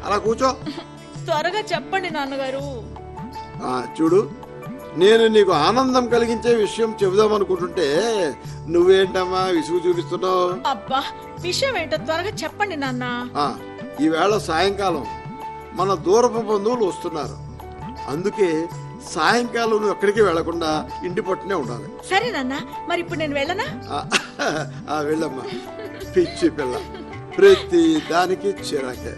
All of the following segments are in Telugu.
అలా కూర్చో త్వరగా చెప్పండి నాన్నగారు ఆ, చూడు నేను నీకు ఆనందం కలిగించే విషయం చెబుదాం అనుకుంటుంటే నువ్వేంటమ్మా విసుగు చూపిస్తున్నావు అబ్బా విషయం ఏంటో త్వరగా చెప్పండి నాన్న ఆ, ఈవేళ సాయంకాలం మన దూరపు బంధువులు వస్తున్నారు అందుకే సాయంకాలం నువ్వు ఎక్కడికి వెళ్లకుండా ఇంటి పట్టునే ఉండాలి సరే నాన్న మరి ఇప్పుడు నేను వెళ్ళనా ఆ, ఆ, వెళ్ళమ్మా పిచ్చి పిల్ల ప్రతి దానికి చిరాకే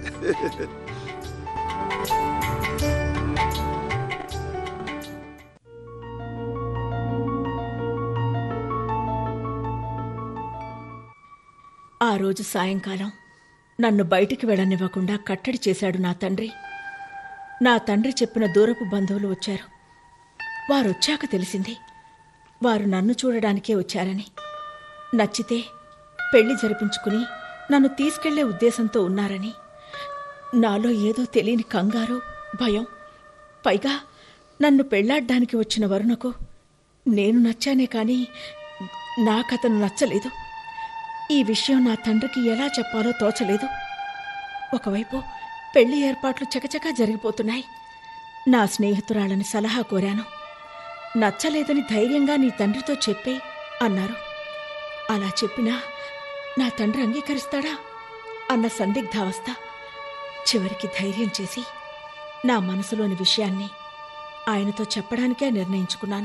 ఆ రోజు సాయంకాలం నన్ను బయటికి వెళ్ళనివ్వకుండా కట్టడి చేశాడు నా తండ్రి నా తండ్రి చెప్పిన దూరపు బంధువులు వచ్చారు వారు వచ్చాక తెలిసింది వారు నన్ను చూడడానికే వచ్చారని నచ్చితే పెళ్లి జరిపించుకుని నన్ను తీసుకెళ్లే ఉద్దేశంతో ఉన్నారని నాలో ఏదో తెలియని కంగారు భయం పైగా నన్ను పెళ్లాడ్డానికి వచ్చిన వరుణకు నేను నచ్చానే కానీ నాకతను నచ్చలేదు ఈ విషయం నా తండ్రికి ఎలా చెప్పాలో తోచలేదు ఒకవైపు పెళ్లి ఏర్పాట్లు చకచకా జరిగిపోతున్నాయి నా స్నేహితురాళ్ళని సలహా కోరాను నచ్చలేదని ధైర్యంగా నీ తండ్రితో చెప్పే అన్నారు అలా చెప్పినా నా తండ్రి అంగీకరిస్తాడా అన్న సందిగ్ధావస్థ చివరికి ధైర్యం చేసి నా మనసులోని విషయాన్ని ఆయనతో చెప్పడానికే నిర్ణయించుకున్నాను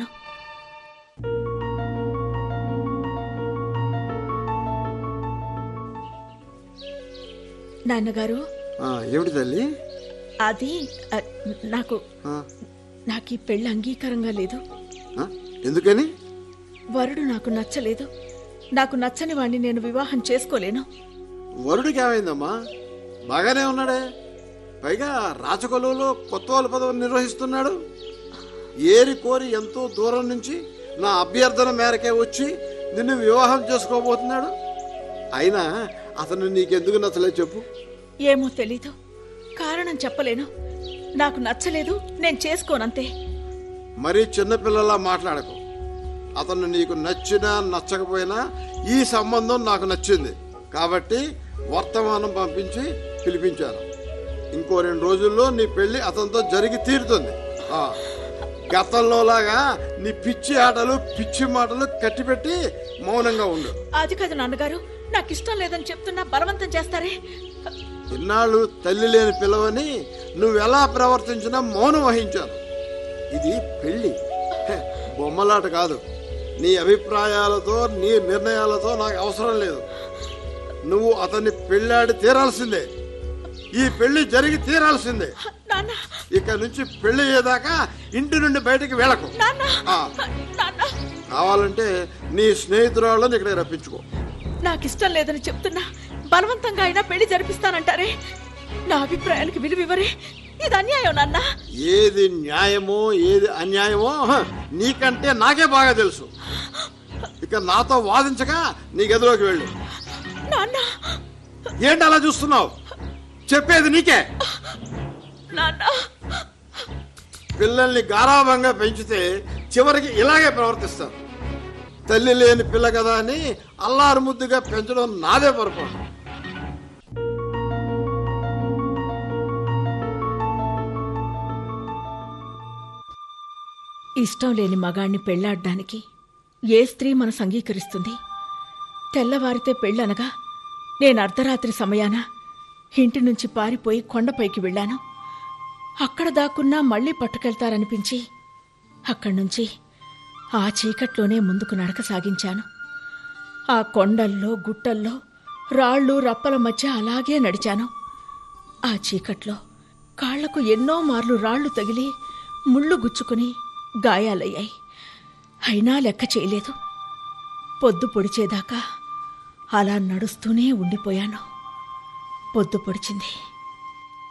నాన్నగారు ఆ, ఏమిటి తల్లి అది అ, నాకు ఆ, నాకు ఈ పెళ్లి అంగీకారంగా లేదు ఆ, ఎందుకని వరుడు నాకు నచ్చలేదు నాకు నచ్చని వాణ్ణి నేను వివాహం చేసుకోలేను వరుడికి ఏమైందమ్మా బాగానే ఉన్నాడే పైగా రాచకొలువులో కొత్త వాళ్ళ పదవిని నిర్వహిస్తున్నాడు ఏరి కోరి ఎంతో దూరం నుంచి నా అభ్యర్థన మేరకే వచ్చి నిన్ను వివాహం చేసుకోబోతున్నాడు అయినా అతను నీకెందుకు నచ్చలేదు చెప్పు ఏమో తెలీదు కారణం చెప్పలేను నాకు నచ్చలేదు నేను చేసుకోనంతే మరీ చిన్నపిల్లలా మాట్లాడకు అతను నీకు నచ్చినా నచ్చకపోయినా ఈ సంబంధం నాకు నచ్చింది కాబట్టి వర్తమానం పంపించి పిలిపించాను ఇంకో రెండు రోజుల్లో నీ పెళ్లి అతనితో జరిగి తీరుతుంది ఆ, గతంలోలాగా నీ పిచ్చి ఆటలు పిచ్చి మాటలు కట్టిపెట్టి మౌనంగా ఉండు అది కాదు నాన్నగారు నాకు ఇష్టం లేదని చెప్తున్నా బలవంతం చేస్తారే ఇన్నాళ్ళు తల్లి లేని పిల్లవని నువ్వెలా ప్రవర్తించినా మౌనం వహించాను ఇది పెళ్లి హె, బొమ్మలాట కాదు నీ అభిప్రాయాలతో నీ నిర్ణయాలతో నాకు అవసరం లేదు నువ్వు అతన్ని పెళ్ళాడి తీరాల్సిందే ఈ పెళ్లి జరిగి తీరాల్సిందే నాన్న ఇక నుంచి పెళ్లి అయ్యేదాకా ఇంటి నుండి బయటికి వెళ్ళకు నాన్న ఆ, నాన్న కావాలంటే నీ స్నేహితురాళ్ళని ఇక్కడికి రప్పించుకో నాకు ఇష్టం లేదని చెప్తున్నా బలవంతంగా అయినా పెళ్లి జరిపిస్తానంటారే నా అభిప్రాయానికి విలువివ్వరే ఇది అన్యాయం నాన్న ఏది న్యాయమో ఏది అన్యాయమో హ, నీకంటే నాకే బాగా తెలుసు ఇక నాతో వాదించక నీ గదిలోకి వెళ్ళు నాన్న ఏంటి అలా చూస్తున్నావు చెప్పేది నీకే నాన్న పిల్లల్ని గారాభంగా పెంచితే చివరికి ఇలాగే ప్రవర్తిస్తారు తల్లి లేని పిల్ల కదా అని అల్లారు ముద్దుగా పెంచడం నాదే పొరపాటు ఇష్టం లేని మగాణ్ణి పెళ్లాడ్డానికి ఏ స్త్రీ మనసు అంగీకరిస్తుంది తెల్లవారితే పెళ్ళనగా నేను అర్ధరాత్రి సమయాన ఇంటి నుంచి పారిపోయి కొండపైకి వెళ్ళాను అక్కడ దాక్కున్నా మళ్ళీ పట్టుకెళ్తారనిపించి అక్కడి నుంచి ఆ చీకట్లోనే ముందుకు నడక సాగించాను ఆ కొండల్లో గుట్టల్లో రాళ్ళు రప్పల మధ్య అలాగే నడిచాను ఆ చీకట్లో కాళ్లకు ఎన్నో మార్లు రాళ్లు తగిలి ముళ్ళు గుచ్చుకుని గాయాలయ్యాయి అయినా లెక్క చేయలేదు పొద్దు పొడిచేదాకా అలా నడుస్తూనే ఉండిపోయాను పొద్దు పొడిచింది